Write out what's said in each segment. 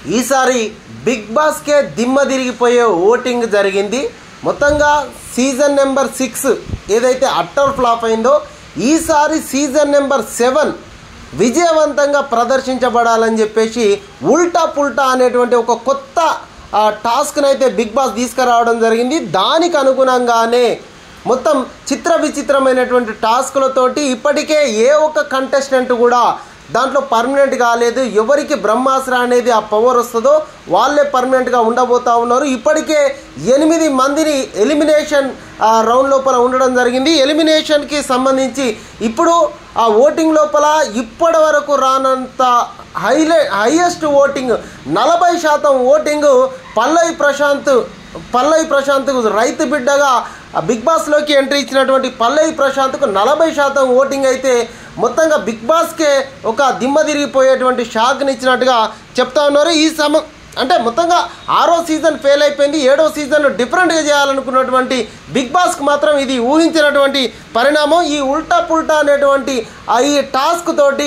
ఈసారి బిగ్ బాస్కే దిమ్మ తిరిగిపోయే ఓటింగ్ జరిగింది మొత్తంగా సీజన్ నెంబర్ సిక్స్ ఏదైతే అట్టర్ ఫ్లాప్ అయిందో ఈసారి సీజన్ నెంబర్ సెవెన్ విజయవంతంగా ప్రదర్శించబడాలని చెప్పేసి ఉల్టా పుల్టా అనేటువంటి ఒక కొత్త ఆ, టాస్క్ని అయితే బిగ్ బాస్ తీసుకురావడం జరిగింది దానికి అనుగుణంగానే మొత్తం చిత్ర విచిత్రమైనటువంటి టాస్కులతోటి ఇప్పటికే ఏ ఒక్క కంటెస్టెంట్ కూడా దాంట్లో పర్మనెంట్ కాలేదు ఎవరికి బ్రహ్మాస్త్ర అనేది ఆ పవర్ వస్తుందో వాళ్ళే పర్మనెంట్గా ఉండబోతా ఉన్నారు ఇప్పటికే ఎనిమిది మందిని ఎలిమినేషన్ రౌండ్ లోపల ఉండడం జరిగింది ఎలిమినేషన్కి సంబంధించి ఇప్పుడు ఆ ఓటింగ్ లోపల ఇప్పటి వరకు రానంత హైలై హైయెస్ట్ ఓటింగ్ నలభై శాతం ఓటింగ్ పల్లవి ప్రశాంత్ పల్లవి ప్రశాంత్కు రైతు బిడ్డగా ఆ బిగ్ బాస్లోకి ఎంట్రీ ఇచ్చినటువంటి పల్లవి ప్రశాంత్కు నలభై శాతం ఓటింగ్ అయితే మొత్తంగా బిగ్ బాస్కే ఒక దిమ్మ తిరిగిపోయేటువంటి షాక్ని ఇచ్చినట్టుగా చెప్తా ఉన్నారు ఈ సమ అంటే మొత్తంగా ఆరో సీజన్ ఫెయిల్ అయిపోయింది ఏడో సీజన్ డిఫరెంట్గా చేయాలనుకున్నటువంటి బిగ్ బాస్కి మాత్రం ఇది ఊహించినటువంటి పరిణామం ఈ ఉల్టా పుల్టా అనేటువంటి ఆ ఈ టాస్క్ తోటి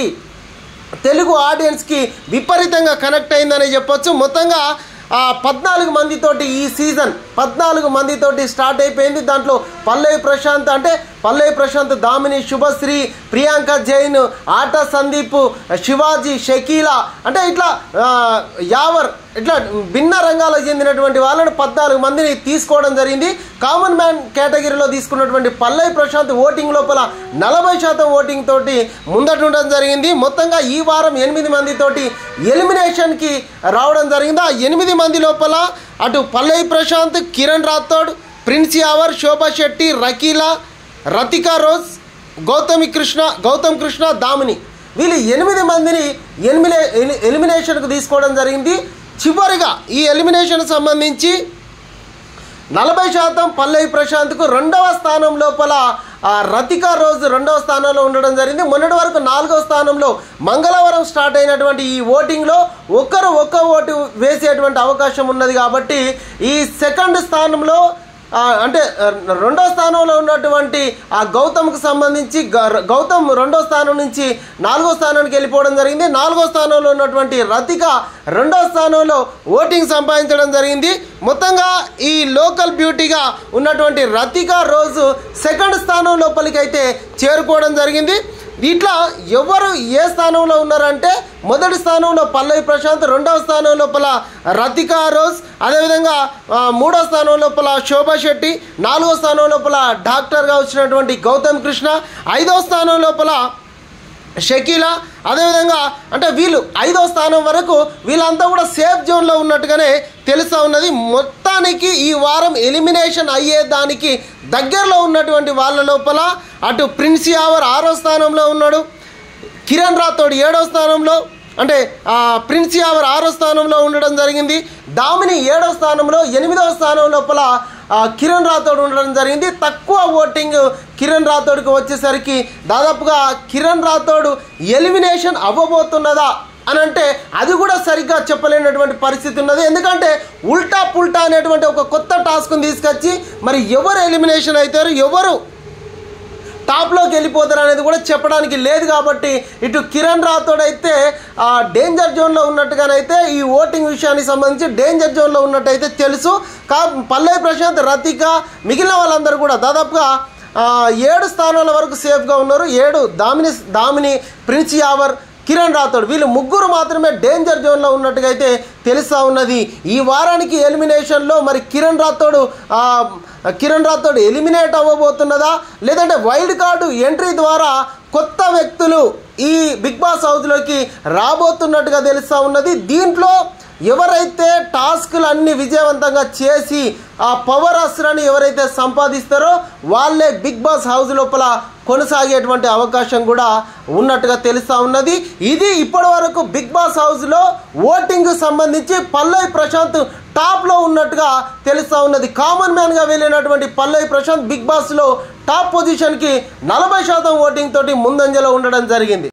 తెలుగు ఆడియన్స్కి విపరీతంగా కనెక్ట్ అయిందని చెప్పొచ్చు మొత్తంగా ఆ పద్నాలుగు మందితోటి ఈ సీజన్ పద్నాలుగు మందితోటి స్టార్ట్ అయిపోయింది దాంట్లో పల్లవి ప్రశాంత్ అంటే పల్లవి ప్రశాంత్ దామిని శుభశ్రీ ప్రియాంక జైన్ ఆట సందీప్ శివాజీ షకీలా అంటే ఇట్లా ఆ, యావర్ ఇట్లా భిన్న రంగాలకు చెందినటువంటి వాళ్ళని పద్నాలుగు మందిని తీసుకోవడం జరిగింది కామన్ మ్యాన్ కేటగిరీలో తీసుకున్నటువంటి పల్లవి ప్రశాంత్ ఓటింగ్ లోపల నలభై శాతం ఓటింగ్ తోటి ముందట ఉండడం జరిగింది మొత్తంగా ఈ వారం ఎనిమిది మందితోటి ఎలిమినేషన్కి రావడం జరిగింది ఆ ఎనిమిది మంది లోపల అటు పల్లవి ప్రశాంత్ కిరణ్ రాథోడ్ ప్రిన్స్ యావర్ శోభా శెట్టి రకీలా రతికా రోజ్ గౌతమి కృష్ణ గౌతమ్ కృష్ణ దామిని వీళ్ళు ఎనిమిది మందిని ఎలిమినే ఎలి- ఎలిమినేషన్కు తీసుకోవడం జరిగింది చివరిగా ఈ ఎలిమినేషన్ సంబంధించి నలభై శాతం పల్లవి ప్రశాంత్కు రెండవ స్థానం లోపల ఆ, రతికా రోజు రెండవ స్థానంలో ఉండడం జరిగింది మొన్నటి వరకు నాలుగవ స్థానంలో మంగళవారం స్టార్ట్ అయినటువంటి ఈ ఓటింగ్లో ఒక్కరు ఒక్క ఓటు వేసేటువంటి అవకాశం ఉన్నది కాబట్టి ఈ సెకండ్ స్థానంలో ఆ, అంటే ఆ, రెండో స్థానంలో ఉన్నటువంటి ఆ గౌతమ్కి సంబంధించి గ- గౌతమ్ రెండో స్థానం నుంచి నాలుగో స్థానానికి వెళ్ళిపోవడం జరిగింది నాలుగో స్థానంలో ఉన్నటువంటి రతిక రెండో స్థానంలో ఓటింగ్ సంపాదించడం జరిగింది మొత్తంగా ఈ లోకల్ బ్యూటీగా ఉన్నటువంటి రతిక రోజు సెకండ్ స్థానం లోపలికి అయితే చేరుకోవడం జరిగింది ఇట్లా ఎవరు ఏ స్థానంలో ఉన్నారంటే మొదటి స్థానంలో పల్లవి ప్రశాంత్ రెండవ స్థానం లోపల రతికా రోజ్ అదేవిధంగా ఆ, మూడో స్థానం లోపల శోభా శెట్టి నాలుగో స్థానం లోపల డాక్టర్గా వచ్చినటువంటి గౌతమ్ కృష్ణ ఐదో స్థానం లోపల షకీలా అదేవిధంగా అంటే వీళ్ళు ఐదో స్థానం వరకు వీళ్ళంతా కూడా సేఫ్ జోన్లో ఉన్నట్టుగానే తెలుస్తూ ఉన్నది మొత్తానికి ఈ వారం ఎలిమినేషన్ అయ్యేదానికి దగ్గరలో ఉన్నటువంటి వాళ్ళ లోపల అటు ప్రిన్స్ యావర్ ఆరో స్థానంలో ఉన్నాడు కిరణ్ రాథోడ్ ఏడో స్థానంలో అంటే ఆ, ప్రిన్స్ యావర్ ఆరో స్థానంలో ఉండడం జరిగింది దామిని ఏడో స్థానంలో ఎనిమిదవ స్థానం లోపల ఆ, కిరణ్ రాథోడ్ ఉండడం జరిగింది తక్కువ ఓటింగ్ కిరణ్ రాథోడ్కి వచ్చేసరికి దాదాపుగా కిరణ్ రాథోడ్ ఎలిమినేషన్ అవ్వబోతున్నదా అని అంటే అది కూడా సరిగ్గా చెప్పలేనటువంటి పరిస్థితి ఉన్నది ఎందుకంటే ఉల్టా పుల్టా అనేటువంటి ఒక కొత్త టాస్క్ని తీసుకొచ్చి మరి ఎవరు ఎలిమినేషన్ అవుతారు ఎవరు టాప్లోకి వెళ్ళిపోతారు అనేది కూడా చెప్పడానికి లేదు కాబట్టి ఇటు కిరణ్ రాథోడ్ అయితే ఆ, డేంజర్ జోన్లో ఉన్నట్టుగానైతే ఈ ఓటింగ్ విషయానికి సంబంధించి డేంజర్ జోన్లో ఉన్నట్టయితే తెలుసు కా పల్లవి ప్రశాంత్ రతిక మిగిలిన వాళ్ళందరూ కూడా దాదాపుగా ఆ, ఏడు స్థానాల వరకు సేఫ్గా ఉన్నారు ఏడు దామిని దామిని ప్రిన్స్ యావర్ కిరణ్ రాథోడ్ వీళ్ళు ముగ్గురు మాత్రమే డేంజర్ జోన్లో ఉన్నట్టుగా అయితే తెలుస్తూ ఉన్నది ఈ వారానికి ఎలిమినేషన్లో మరి కిరణ్ రాథోడ్ ఆ, కిరణ్ రాథోడ్ ఎలిమినేట్ అవ్వబోతున్నదా లేదంటే వైల్డ్ కార్డు ఎంట్రీ ద్వారా కొత్త వ్యక్తులు ఈ బిగ్ బాస్ హౌస్లోకి రాబోతున్నట్టుగా తెలుస్తూ ఉన్నది దీంట్లో ఎవరైతే టాస్క్లు అన్ని విజయవంతంగా చేసి ఆ పవర్ అస్త్రాన్ని ఎవరైతే సంపాదిస్తారో వాళ్ళే బిగ్ బాస్ హౌస్ లోపల కొనసాగేటువంటి అవకాశం కూడా ఉన్నట్టుగా తెలుస్తూ ఉన్నది ఇది ఇప్పటి వరకు బిగ్ బాస్ హౌస్లో ఓటింగ్ సంబంధించి పల్లవి ప్రశాంత్ టాప్లో ఉన్నట్టుగా తెలుస్తూ ఉన్నది కామన్ మ్యాన్గా వెళ్ళినటువంటి పల్లవి ప్రశాంత్ బిగ్ బాస్లో టాప్ పొజిషన్కి నలభై శాతం ఓటింగ్ తోటి ముందంజలో ఉండడం జరిగింది